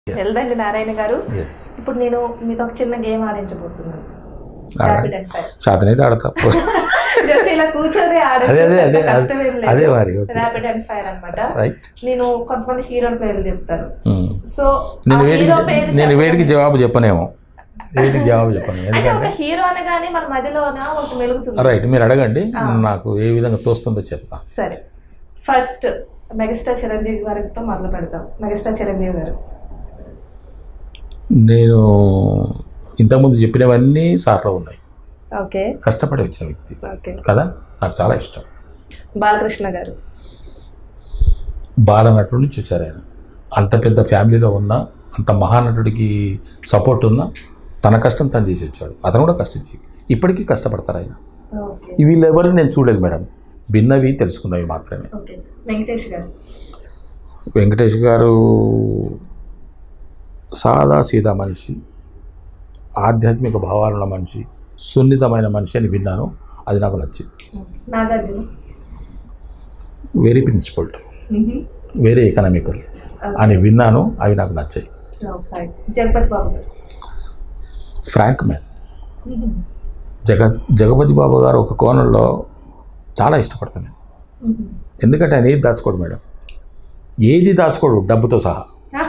వెల్దండి నారాయణ గారు ఎస్ ఇప్పుడు నేను మీతో ఒక చిన్న గేమ్ ఆడించబోతున్నాను ర్యాపిడ్ అండ్ ఫైర్ చేతనైతే ఆడతా జస్ట్ ఇలా కూర్చొని అదే, అదే, అదే, అదే, అదే మరి, okay. ర్యాపిడ్ అండ్ ఫైర్ అన్నమాట రైట్ నేను కొంతమంది హీరోల పేర్లు చెప్తాను సో నేను ఆ వేడికి హీరో పేరు నేను చెప్పండి. వేడికి జవాబు చెప్పనేమో వేడికి జవాబు చెప్పను అంటే ఎందుకంటే ఒక హీరో అనగానే మన మధ్యలోన ఒక మెలుగుతుంది రైట్ మీరు అడగండి నాకు ఏ విధంగా తోస్తుందో చెప్తా సరే ఫస్ట్ మెగాస్టార్ చిరంజీవి గారితో మొదలు పెడతాం మెగాస్టార్ చిరంజీవి గారు నేను ఇంతకుముందు చెప్పినవన్నీ సార్లో ఉన్నాయి ఓకే కష్టపడి వచ్చిన వ్యక్తి ఓకే కదా నాకు చాలా ఇష్టం బాలకృష్ణ గారు బాలనటుడు నుంచి వచ్చారు ఆయన అంత పెద్ద ఫ్యామిలీలో ఉన్న అంత మహానటుడికి సపోర్ట్ ఉన్న తన కష్టం తను చేసి వచ్చాడు అతను కూడా కష్టించి ఇప్పటికీ కష్టపడతారు ఆయన ఓకే వీళ్ళెవరిని నేను చూడలేదు మేడం భిన్నవి తెలుసుకున్నవి మాత్రమే ఓకే వెంకటేష్ గారు వెంకటేష్ గారు సాదా సీదా మనిషి ఆధ్యాత్మిక భావాలున్న మనిషి సున్నితమైన మనిషి అని విన్నాను అది నాకు నచ్చింది Nagarjuna very principled very economical అని విన్నాను అవి నాకు నచ్చాయి ఫైవ్ జగపతి బాబు గారు ఫ్రాంక్ మ్యాన్ జగ జగపతి బాబు గారు ఒక కోణంలో చాలా ఇష్టపడతాను నేను ఎందుకంటే ఆయన ఏది దాచుకోడు మేడం ఏది దాచుకోడు డబ్బుతో సహా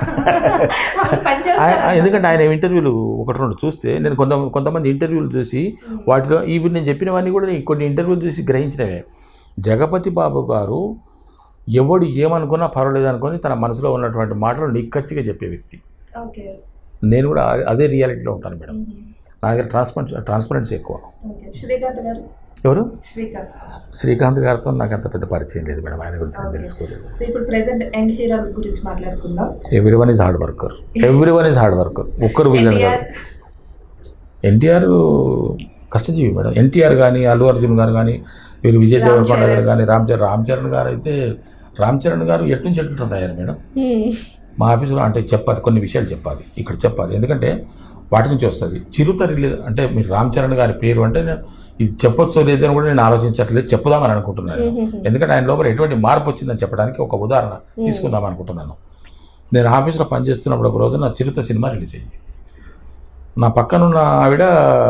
ఆయ- ఆయ- ఎందుకంటే ఆయన ఇంటర్వ్యూలు ఒకటి రెండు చూస్తే నేను కొంత కొంతమంది ఇంటర్వ్యూలు చూసి వాటిలో ఇవి నేను చెప్పినవన్నీ కూడా నేను కొన్ని ఇంటర్వ్యూలు చూసి గ్రహించినవే జగపతి బాబు గారు ఎవడు ఏమనుకున్నా పర్వాలేదు అనుకొని తన మనసులో ఉన్నటువంటి మాటలు నిక్కచ్చిగా చెప్పే వ్యక్తి ఓకే నేను కూడా అదే- అదే రియాలిటీలో ఉంటాను మేడం నా దగ్గర ట్రాన్స్పరెన్స్ ట్రాన్స్పరెన్సీ ఎక్కువ ఓకే శ్రీకాంత్ గారు ఎవరు శ్రీకాంత్ శ్రీకాంత్ గారితో నాకు అంత పెద్ద పరిచయం లేదు మేడం ఆయన గురించి నేను తెలుసుకోలేదు సో ఇప్పుడు ప్రెసెంట్ యంగ్ హీరోల గురించి మాట్లాడుకుందాం everyone is hard worker everyone is hard worker ఒక్కరు వీళ్ళని ఎన్టీఆర్ కాదు ఎన్టీఆర్ కష్టజీవి మేడం ఎన్టీఆర్ కానీ అల్లు అర్జున్ గారు కానీ వీరు విజయ్ దేవరకొండ గారు కానీ రామ్ చరణ్ రామ్ చరణ్ గారు అయితే రామ్ చరణ్ గారు ఎటు నుంచి ఎట్టు అయ్యారు మేడం మా ఆఫీసులో అంటే చెప్పాలి కొన్ని విషయాలు చెప్పాలి ఇక్కడ చెప్పాలి ఎందుకంటే వాటి నుంచి వస్తుంది చిరుత రిలీజ్ అంటే మీరు రామ్ చరణ్ గారి పేరు అంటే నేను ఇది చెప్పొచ్చో లేదని కూడా నేను ఆలోచించట్లేదు చెప్పుదామని అనుకుంటున్నాను ఎందుకంటే ఆయన లోపల ఎటువంటి మార్పు వచ్చిందని చెప్పడానికి ఒక ఉదాహరణ తీసుకుందాం అనుకుంటున్నాను నేను ఆఫీస్లో పనిచేస్తున్నప్పుడు ఒక రోజు నా చిరుత సినిమా రిలీజ్ అయింది నా పక్కనున్న ఆవిడ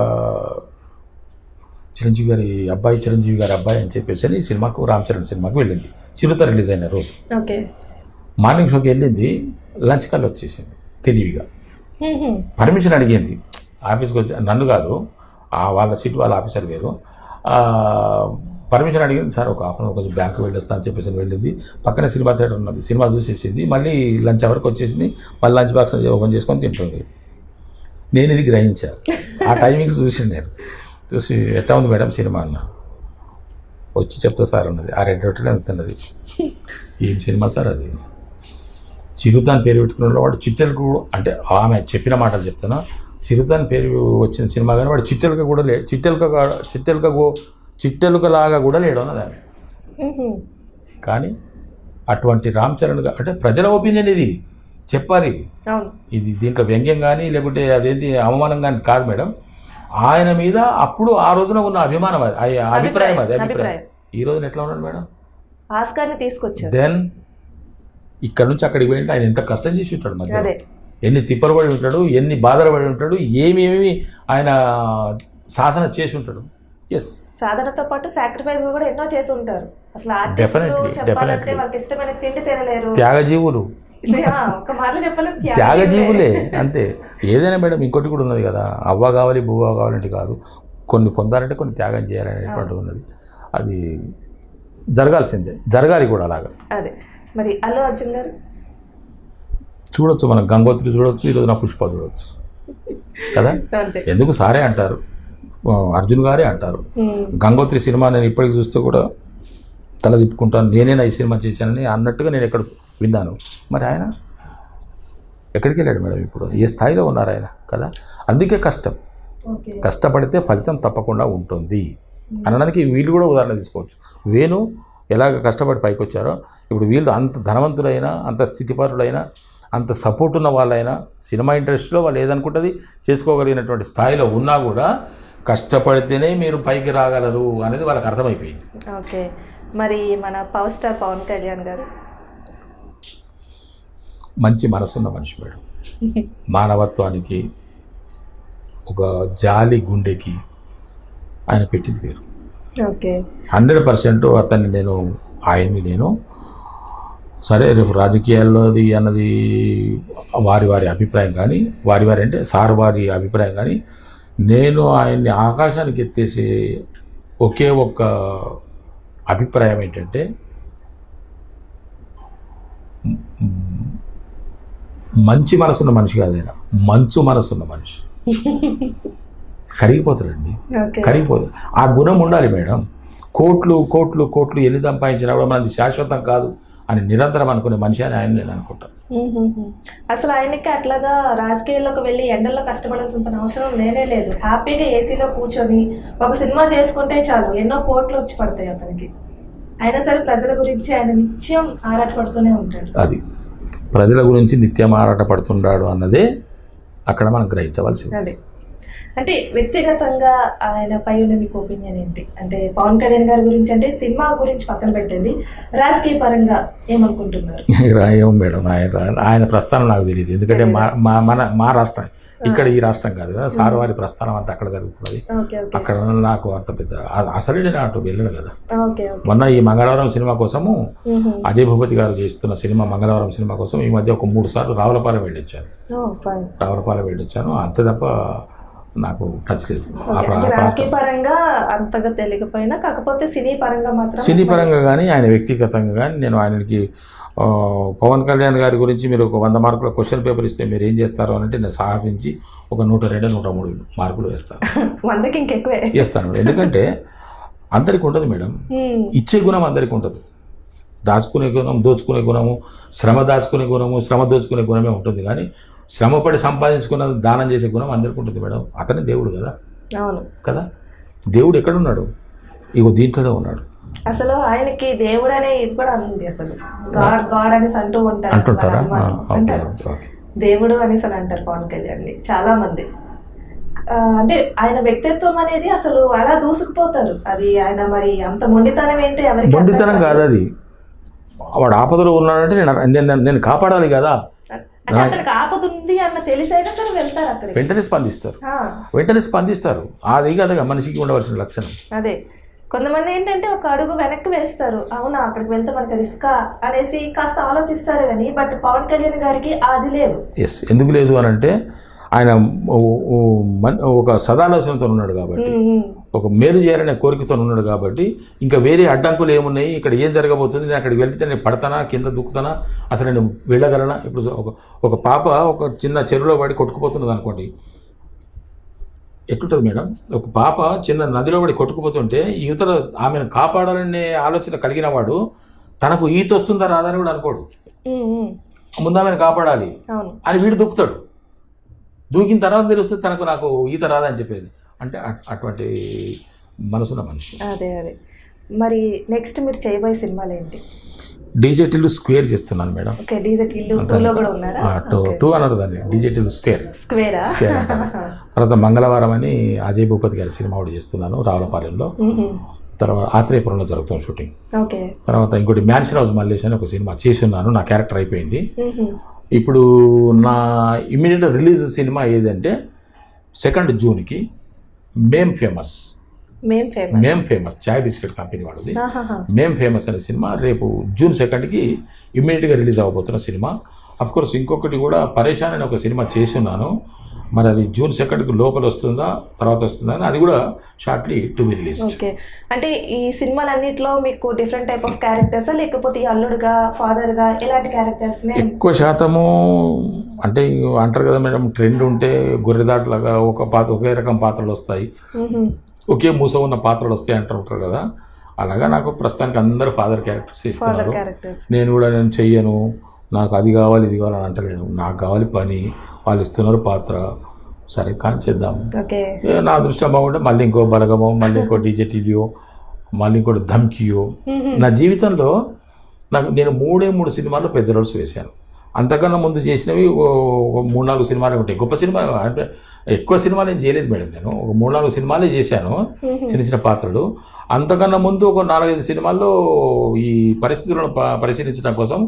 చిరంజీవి గారి అబ్బాయి చిరంజీవి గారి అబ్బాయి అని చెప్పేసి అని ఈ సినిమాకు రామ్ చరణ్ సినిమాకు వెళ్ళింది చిరుత రిలీజ్ అయిన రోజు ఓకే మార్నింగ్ షోకి వెళ్ళింది లంచ్ కాల్ వచ్చేసింది తెలివిగా పర్మిషన్ అడిగింది ఆఫీస్కి వచ్చి నన్ను కాదు ఆ వాళ్ళ సీట్ వాళ్ళ ఆఫీసర్ వేరు పర్మిషన్ అడిగింది సార్ ఒక హాఫ్ అన్ అవర్ కొంచెం బ్యాంక్ వెళ్ళొస్తా అని చెప్పేసి వెళ్ళింది పక్కనే సినిమా థియేటర్ ఉన్నది సినిమా చూసేసింది మళ్ళీ లంచ్ అవర్కి వచ్చేసింది మళ్ళీ లంచ్ బాక్స్ ఓపెన్ చేసుకొని తింటుంది నేను ఇది గ్రహించా ఆ టైమింగ్స్ చూసి నేను చూసి ఎట్లా ఉంది మేడం సినిమా అన్న వచ్చి చెప్తా సార్ అన్నది ఆ రెండు రొట్టెలు అందుతున్నది ఏం సినిమా సార్ అది చిరుతాన్ పేరు పెట్టుకున్న వాడు చిట్టెలకు అంటే ఆమె చెప్పిన మాటలు చెప్తున్నా చిరుతాన్ పేరు వచ్చిన సినిమా కానీ వాడు చిట్టెలక కూడా లే చిట్టెలక గా- చిట్టెలక గో- చిట్టెలకలాగా కూడా లేడు అన్నది ఆమె కానీ అటువంటి రామ్ చరణ్ గా అంటే ప్రజల ఒపీనియన్ ఇది చెప్పాలి అవును ఇది దీంట్లో వ్యంగ్యం కానీ లేకుంటే అదేంటి అవమానం కానీ కాదు మేడం ఆయన మీద అప్పుడు ఆ రోజున ఉన్న అభిమానం అది ఆ అభిప్రాయం అది అభిప్రాయం అభిప్రాయం. ఈ రోజున ఎట్లా ఉన్నాడు మేడం ఆస్కార్ని తీసుకొచ్చారు దెన్ ఇక్కడ నుంచి అక్కడికి వెళ్ళి ఆయన ఎంత కష్టం చేసి ఉంటాడు మధ్య అదే ఎన్ని తిప్పలు పడి ఉంటాడు ఎన్ని బాధలు పడి ఉంటాడు ఏమేమి ఆయన సాధన చేసి ఉంటాడు ఎస్ సాధనతో పాటు సాక్రిఫైస్ కూడా ఎన్నో చేసి ఉంటారు అసలు ఆర్టిస్టులు Definitely, చెప్పాలంటే definitely. వాళ్ళకి ఇష్టమైన తిండి తినలేరు త్యాగజీవులు ఆ, ఒక మాటలో చెప్పలేదు త్యాగజీవులే అంతే ఏదైనా మేడం ఇంకోటి కూడా ఉన్నది కదా అవ్వ కావాలి బువ్వ కావాలంటే కాదు కొన్ని పొందాలంటే కొన్ని త్యాగం చేయాలనేటువంటి ఉన్నది అది జరగాల్సిందే జరగాలి కూడా అలాగా అదే మరి అల్లు అర్జున్ గారు చూడొచ్చు మనం గంగోత్రి చూడొచ్చు ఈరోజు నా పుష్ప చూడొచ్చు కదా అంతే ఎందుకు సారే అంటారు ఆ, అర్జున్ గారే అంటారు ఉమ్, గంగోత్రి సినిమా నేను ఇప్పటికి చూస్తే కూడా తల తిప్పుకుంటాను నేనేనా ఈ సినిమా చేశానని అన్నట్టుగా నేను ఎక్కడ విన్నాను మరి ఆయన ఎక్కడికి వెళ్ళాడు మేడం ఇప్పుడు ఏ స్థాయిలో ఉన్నారు ఆయన కదా అందుకే కష్టం ఓకే కష్టపడితే ఫలితం తప్పకుండా ఉంటుంది అనడానికి వీళ్ళు కూడా ఉదాహరణ తీసుకోవచ్చు వేణు ఎలాగ కష్టపడి పైకి వచ్చారో ఇప్పుడు వీళ్ళు అంత ధనవంతులైనా అంత స్థితిపరులైనా అంత సపోర్ట్ ఉన్న వాళ్ళైనా సినిమా ఇండస్ట్రీలో వాళ్ళు ఏదనుకుంటుంది చేసుకోగలిగినటువంటి స్థాయిలో ఉన్నా కూడా కష్టపడితేనే మీరు పైకి రాగలరు అనేది వాళ్ళకి అర్థమైపోయింది ఓకే మరి మన పవర్ స్టార్ పవన్ కళ్యాణ్ గారు మంచి మనసున్న మనిషి మేడం మానవత్వానికి ఒక జాలి గుండెకి ఆయన పెట్టింది పేరు ఓకే హండ్రెడ్ పర్సెంట్ అతన్ని నేను ఆయన్ని నేను సరే రేపు రాజకీయాల్లోది అన్నది వారి వారి అభిప్రాయం కానీ వారి వారి అంటే సార్ వారి అభిప్రాయం కానీ నేను ఆయన్ని ఆకాశానికి ఎత్తేసే ఒకే ఒక్క అభిప్రాయం ఏంటంటే మ్, మంచి మనసున్న మనిషి కాదు ఆయన మంచు మనసున్న మనిషి కరిగిపోతాడండి ఓకే కరిగిపోతుంది ఆ గుణం ఉండాలి మేడం కోట్లు కోట్లు కోట్లు ఎన్ని సంపాదించినా కూడా మనది శాశ్వతం కాదు అని నిరంతరం అనుకునే మనిషి అని ఆయన నేను అనుకుంటాను మ్మ్. అసలు ఆయనకి అట్లాగా రాజకీయాల్లోకి వెళ్ళి ఎండల్లో కష్టపడాల్సిన అవసరం లేనే లేదు హ్యాపీగా ఏసీలో కూర్చొని ఒక సినిమా చేసుకుంటే చాలు ఎన్నో కోట్లు వచ్చి పడతాయి అతనికి అయినా సరే ప్రజల గురించి ఆయన నిత్యం ఆరాటపడుతూనే ఉంటాడు అది ప్రజల గురించి నిత్యం ఆరాట పడుతున్నాడు అన్నదే అక్కడ మనం గ్రహించవలసింది అదే అంటే వ్యక్తిగతంగా ఆయన పై ఉన్న మీకు ఒపీనియన్ ఏంటి అంటే పవన్ కళ్యాణ్ గారి గురించి అంటే సినిమా గురించి పక్కన పెట్టండి రాజకీయ పరంగా ఏమనుకుంటున్నారు ఏం మేడం ఆయన ఆయన ప్రస్థానం నాకు తెలియదు ఎందుకంటే మా మా మన మా రాష్ట్రం ఇక్కడ ఈ రాష్ట్రం కాదు కదా సార్ వారి ప్రస్థానం అంతా అక్కడ జరుగుతున్నది ఓకే ఓకే అక్కడ నాకు అంత పెద్ద అ- అసలు నేను అటు వెళ్ళను కదా ఓకే ఓకే మొన్న ఈ మంగళవారం సినిమా కోసము మ్మ్. అజయ్ భూపతి గారు చేస్తున్న సినిమా మంగళవారం సినిమా కోసం ఈ మధ్య ఒక మూడు సార్లు రావులపాలెం వెళ్ళొచ్చాను ఓ ఫైన్ రావులపాలెం వెళ్ళొచ్చాను అంతే తప్ప నాకు టచ్ లేదు ఆ ఓకే. ప్రా- అంటే ఆ రాజకీయ ప్రాంతం పరంగా అంతగా తెలియకపోయినా కాకపోతే సినీ పరంగా మాత్రం సినీ పరంగా కానీ ఆయన వ్యక్తిగతంగా కానీ నేను ఆయనకి ఆ, పవన్ కళ్యాణ్ గారి గురించి మీరు ఒక వంద మార్కుల క్వశ్చన్ పేపర్ ఇస్తే మీరు ఏం చేస్తారు అని అంటే నేను సాహసించి ఒక నూట రెండు నూట మూడు మార్కులు వేస్తాను వందకి ఇంకెక్కువే వేస్తాను ఎందుకంటే అందరికి ఉండదు మేడం మ్మ్. ఇచ్చే గుణం అందరికి ఉంటుంది దాచుకునే గుణం దోచుకునే గుణము శ్రమ దాచుకునే గుణము శ్రమ దోచుకునే గుణమే ఉంటుంది కానీ శ్రమపడి సంపాదించుకున్న దానం చేసే గుణం అందరికి ఉంటుంది మేడం అతనే దేవుడు కదా అవును కదా దేవుడు ఎక్కడున్నాడు ఇగో దీంట్లోనే ఉన్నాడు అసలు ఆయనకి దేవుడు అనే ఇది కూడా ఉంది అసలు గాడ్ గాడ్ అనేసి అంటూ ఉంటారు అంటుంటారా వాళ్ళ అభిమానులు. ఓకే అంటారు ఓకే దేవుడు అనేసి అని అంటారు పవన్ కళ్యాణ్ ని చాలా మంది ఆ, అంటే ఆయన వ్యక్తిత్వం అనేది అసలు అలా దూసుకుపోతారు అది ఆయన మరి అంత మొండితనం ఏంటో ఎవరికి అర్థం మొండితనం కాదు. కాదు అది వాడు ఆపదలో ఉన్నాడంటే నేను నేను నేను కాపాడాలి కదా అంటే అతనికి ఆపద ఉంది అన్న తెలిసైనా సరే వెళ్తారు అక్కడికి వెంటనే స్పందిస్తారు ఆ, వెంటనే స్పందిస్తారు అది కదా మనిషికి ఉండవలసిన లక్షణం అదే కొంతమంది ఏంటంటే ఒక అడుగు వెనక్కి వేస్తారు అవునా అక్కడికి వెళ్తే మనకి రిస్కా అనేసి కాస్త ఆలోచిస్తారు కానీ బట్ పవన్ కళ్యాణ్ గారికి అది లేదు ఎస్ ఎందుకు లేదు అని అంటే ఆయన ఓ- ఓ మన్- ఒక సదాలోచనతో ఉన్నాడు కాబట్టి ఉమ్, ఉమ్. ఒక మేలు చేయాలనే కోరికతో ఉన్నాడు కాబట్టి ఇంకా వేరే అడ్డంకులు ఏమున్నాయి ఇక్కడ ఏం జరగబోతుంది నేను అక్కడికి వెళ్తే నేను పడతానా కింద దుక్కుతానా అసలు నేను వెళ్ళగలనా ఇప్పుడు ఒక ఒక పాప ఒక చిన్న చెరువులో పడి కొట్టుకుపోతున్నది అనుకోండి ఎట్లుంటుంది మేడం ఒక పాప చిన్న నదిలో పడి కొట్టుకుపోతుంటే యువతల ఆమెను కాపాడాలనే ఆలోచన కలిగిన వాడు తనకు ఈత వస్తుందా రాదని కూడా అనుకోడు ఉమ్, ఉమ్. ముందు ఆమెను కాపాడాలి అవును అని వీడు దూకుతాడు దూకిన తర్వాత తెలుస్తుంది తనకు నాకు ఈత రాదని చెప్పేది అంటే అట్- అటువంటి మనసున్న మనిషి అదే అదే మరి నెక్స్ట్ మీరు చేయబోయే సినిమాలు ఏంటి డీజెటిల్ స్క్వేర్ చేస్తున్నాను మేడం ఓకే డీజెట్ ఇల్లు టూలో కూడా ఉన్నారా టూ టూ అన్నారు దాన్ని డీజెటిల్ స్క్వేర్ స్క్వేరా స్క్వేర్ అంటారు తర్వాత మంగళవారం అని అజయ్ భూపతి గారి సినిమా ఒకటి చేస్తున్నాను రావులపాలెంలో తర్వాత ఆత్రేయపురంలో జరుగుతుంది షూటింగ్ ఓకే తర్వాత ఇంకోటి మ్యాన్షన్ హౌస్ మల్లేష్ అని ఒక సినిమా చేస్తున్నాను నా క్యారెక్టర్ అయిపోయింది ఇప్పుడు నా ఇమీడియట్ రిలీజ్ సినిమా ఏదంటే సెకండ్ జూన్కి మేం ఫేమస్ మేం ఫేమస్ మేం ఫేమస్ చాయ్ బిస్కెట్ కంపెనీ వాళ్ళది మేం ఫేమస్ అనే సినిమా రేపు జూన్ సెకండ్కి ఇమ్మీడియట్గా రిలీజ్ అవ్వబోతున్న సినిమా అఫ్ కోర్స్ ఇంకొకటి కూడా పరేషాన్ అనే ఒక సినిమా చేసి ఉన్నాను మరి అది జూన్ సెకండ్కి లోపల వస్తుందా తర్వాత వస్తుందా అని అది కూడా shortly to be release okay అంటే ఈ సినిమాలన్నిట్లో మీకు డిఫరెంట్ టైప్ ఆఫ్ క్యారెక్టర్స్ లేకపోతే ఈ అల్లుడుగా ఫాదర్ గా ఎలాంటి క్యారెక్టర్స్ ఎక్కువ శాతము అంటే అంటారు కదా మేడం ట్రెండ్ ఉంటే గొర్రెదాట్లాగా ఒక పాత్ర ఒకే రకం పాత్రలు వస్తాయి ఒకే మూస ఉన్న పాత్రలు వస్తాయి అంటూ ఉంటారు కదా అలాగా నాకు ప్రస్తుతానికి అందరూ ఫాదర్ క్యారెక్టర్స్ ఫాదర్ ఇస్తున్నారు క్యారెక్టర్స్ నేను కూడా నేను చెయ్యను నాకు అది కావాలి ఇది కావాలి అని అంటలేను నాకు కావాలి పని వాళ్ళు ఇస్తున్నారు పాత్ర సరే కానీ చేద్దాం ఓకే ఏ నా అదృష్టం బాగుంటే మళ్ళీ ఇంకో బలగమో మళ్ళీ ఇంకో డిజెటిలియో మళ్ళీ ఇంకోటి ధమ్కియో నా జీవితంలో నాకు నేను మూడే మూడు సినిమాల్లో పెద్ద రోల్స్ వేశాను అంతకన్నా ముందు చేసినవి ఓ- ఒక మూడు నాలుగు సినిమాలే ఉంటాయి గొప్ప సినిమా అంటే ఎక్కువ సినిమాలు ఏం చేయలేదు మేడం నేను ఒక మూడు నాలుగు సినిమాలే చేశాను చిన్న చిన్న పాత్రలు అంతకన్నా ముందు ఒక నాలుగైదు సినిమాల్లో ఈ పరిస్థితులను ప- పరిశీలించడం కోసం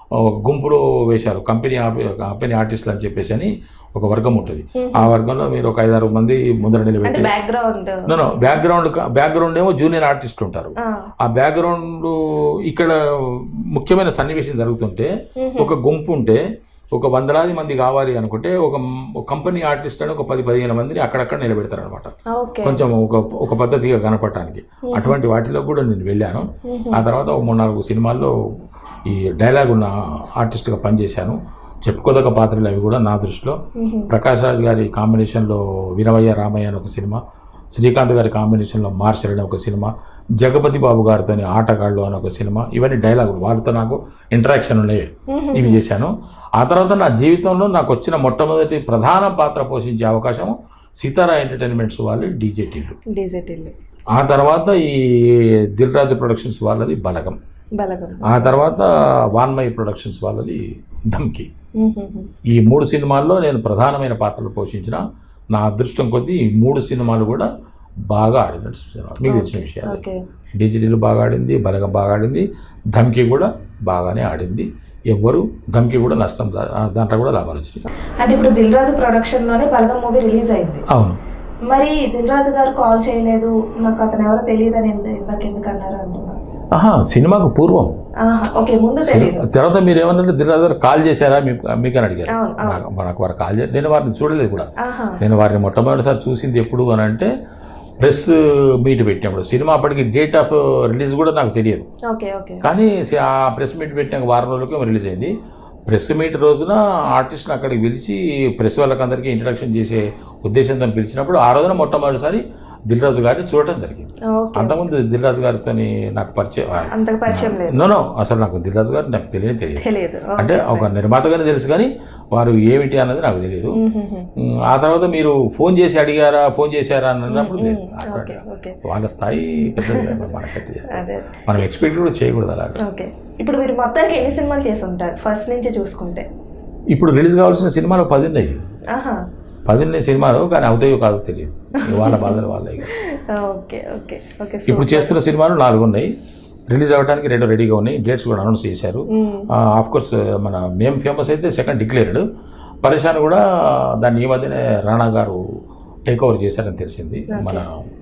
ఒక గుంపులో వేశారు కంపెనీ ఆఫీ కంపెనీ ఆర్టిస్టులు అని చెప్పేసి అని ఒక వర్గం ఉంటుంది ఆ వర్గంలో మీరు ఒక ఐదారు మంది ముందర అంటే నిలబెట్టి బ్యాక్గ్రౌండ్ నో బ్యాక్గ్రౌండ్ బ్యాక్గ్రౌండ్ ఏమో జూనియర్ ఆర్టిస్టులు ఉంటారు ఆ బ్యాక్గ్రౌండ్ ఇక్కడ ముఖ్యమైన సన్నివేశం జరుగుతుంటే ఒక గుంపు ఉంటే ఒక వందలాది మంది కావాలి అనుకుంటే ఒక ఒక కంపెనీ ఆర్టిస్ట్ అని ఒక పది పదిహేను మందిని అక్కడక్కడ నిలబెడతారు అనమాట ఓకే కొంచెం ఒక ఒక పద్ధతిగా కనపడటానికి అటువంటి వాటిలో కూడా నేను వెళ్ళాను ఆ తర్వాత ఒక మూడు నాలుగు సినిమాల్లో ఈ డైలాగ్ ఉన్న ఆర్టిస్ట్గా పనిచేశాను చెప్పుకోదగ్గ పాత్రలు అవి కూడా నా దృష్టిలో ప్రకాష్ రాజ్ గారి కాంబినేషన్లో వినవయ్య రామయ్య అని ఒక సినిమా శ్రీకాంత్ గారి కాంబినేషన్లో మార్షల్ అని ఒక సినిమా జగపతి బాబు గారితో ఆటగాళ్ళు అని ఒక సినిమా ఇవన్నీ డైలాగులు వారితో నాకు ఇంటరాక్షన్ ఉన్నాయి ఇవి చేశాను ఆ తర్వాత నా జీవితంలో నాకు వచ్చిన మొట్టమొదటి ప్రధాన పాత్ర పోషించే అవకాశం సితారా ఎంటర్టైన్మెంట్స్ వాళ్ళు డీజే టీలు డీజెటిల్ ఆ తర్వాత ఈ దిల్ రాజు ప్రొడక్షన్స్ వాళ్ళది బలగం బలగం ఆ తర్వాత వాన్మయి ప్రొడక్షన్స్ వాళ్ళది ధమ్కి మ్మ్. ఈ మూడు సినిమాల్లో నేను ప్రధానమైన పాత్రలు పోషించిన నా అదృష్టం కొద్దీ ఈ మూడు సినిమాలు కూడా బాగా ఆడినట్టు సినిమాలు మీకు తెలిసిన విషయాలు ఓకే డిజిటల్ బాగా ఆడింది బలగం బాగా ఆడింది ధమ్కి కూడా బాగానే ఆడింది ఎవ్వరు ధమ్కి కూడా నష్టం రా- ఆ దాంట్లో కూడా లాభాలు వచ్చినాయి అంటే ఇప్పుడు దిల్ రాజు ప్రొడక్షన్ లోనే బలగం మూవీ రిలీజ్ అయింది అవును మరి దిల్ రాజు గారు కాల్ చేయలేదు నాకు అతను ఎవరో తెలియదు అని ఇందాక ఎందుకు అన్నారు అంటున్నారు ఆహా సినిమాకు పూర్వం ఆహా, ఓకే ముందు తెలియదు తర్వాత మీరు ఏమన్నారంటే దిల్రాజు గారు కాల్ చేశారా మీకు మీకు అని అడిగారు అవును అవును నాకు నాకు వారు కాల్ చేసి నేను వారిని చూడలేదు కూడా ఆహా నేను వారిని మొట్టమొదటిసారి చూసింది ఎప్పుడు అని అంటే ప్రెస్ మీట్ పెట్టినప్పుడు సినిమా అప్పటికి డేట్ ఆఫ్ రిలీజ్ కూడా నాకు తెలియదు ఓకే ఓకే కానీ సి- ఆ ప్రెస్ మీట్ పెట్టినాక వారం రోజులకి రిలీజ్ అయింది ప్రెస్ మీట్ రోజున ఆర్టిస్ట్ని అక్కడికి పిలిచి ప్రెస్ వాళ్ళకి అందరికీ ఇంట్రడక్షన్ చేసే ఉద్దేశంతో పిలిచినప్పుడు ఆ రోజున మొట్టమొదటిసారి దిల్ రాజు గారిని చూడటం జరిగింది ఓకే అంతకుముందు దిల్ రాజు గారితో నాకు పరిచయం అంతకు పరిచయం లేదు నో నో అసలు నాకు దిల్ రాజు గారు నాకు తెలియని తెలియదు తెలియదు అంటే ఒక నిర్మాతగానే తెలుసు కానీ వారు ఏమిటి అన్నది నాకు తెలియదు ఉమ్, ఆ తర్వాత మీరు ఫోన్ చేసి అడిగారా ఫోన్ చేశారా అని అన్నప్పుడు లేదు ఓకే ఓకే వాళ్ళ స్థాయి పెద్దది మనకట్టు చేస్తారు అదే మనం ఎక్స్పెక్ట్ కూడా చేయకూడదు అలాగా ఓకే ఇప్పుడు మీరు మొత్తానికి ఎన్ని సినిమాలు చేసి ఉంటారు ఫస్ట్ నుంచి చూసుకుంటే ఇప్పుడు రిలీజ్ కావాల్సిన సినిమాలు పది ఉన్నాయి ఆహా పది ఉన్నాయి సినిమాలు కానీ అవుతాయో కాదో తెలియదు వాళ్ళ బాధలు వాళ్ళే ఇక. ఓకే ఓకే ఓకే ఇప్పుడు చేస్తున్న సినిమాలు నాలుగు ఉన్నాయి రిలీజ్ అవ్వడానికి రెండు రెడీగా ఉన్నాయి డేట్స్ కూడా అనౌన్స్ చేశారు ఆఫ్ కోర్స్ మన మేం ఫేమస్ అయితే సెకండ్ డిక్లేర్డ్ పరేషాన్ కూడా దాన్ని ఈ మధ్యనే రాణా గారు టేక్ ఓవర్ చేశారని తెలిసింది మన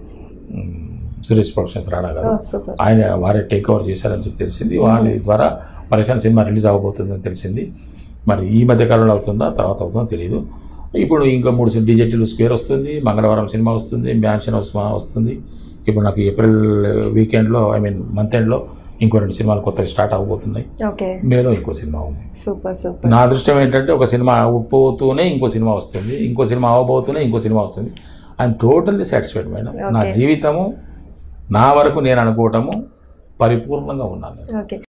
మ్, సురేష్ ప్రొడక్షన్స్ రాణా గారు సూపర్ ఆయన వారే టేక్ ఓవర్ చేశారని చెప్పి తెలిసింది వారి ద్వారా పరేషాన్ సినిమా రిలీజ్ అవ్వబోతుందని తెలిసింది మరి ఈ మధ్య కాలంలో అవుతుందా తర్వాత అవుతుందో తెలియదు ఇప్పుడు ఇంకా మూడు సినిమా డిజిటల్ స్క్వేర్ వస్తుంది మంగళవారం సినిమా వస్తుంది మ్యాన్షన్ సినిమా వస్తుంది ఇప్పుడు నాకు ఏప్రిల్ వీకెండ్లో ఐ మీన్ మంత్ ఎండ్లో ఇంకో రెండు సినిమాలు కొత్తవి స్టార్ట్ అవబోతున్నాయి ఓకే మేలో ఇంకో సినిమా ఉంది సూపర్ సూపర్ నా అదృష్టం ఏంటంటే ఒక సినిమా అవ్వబోతూనే ఇంకో సినిమా వస్తుంది ఇంకో సినిమా అవ్వబోతూనే ఇంకో సినిమా వస్తుంది ఐఎమ్ టోటల్లీ సాటిస్ఫైడ్ మేడం నా Okay. జీవితము నా వరకు నేను అనుకోవటము పరిపూర్ణంగా ఉన్నాను ఓకే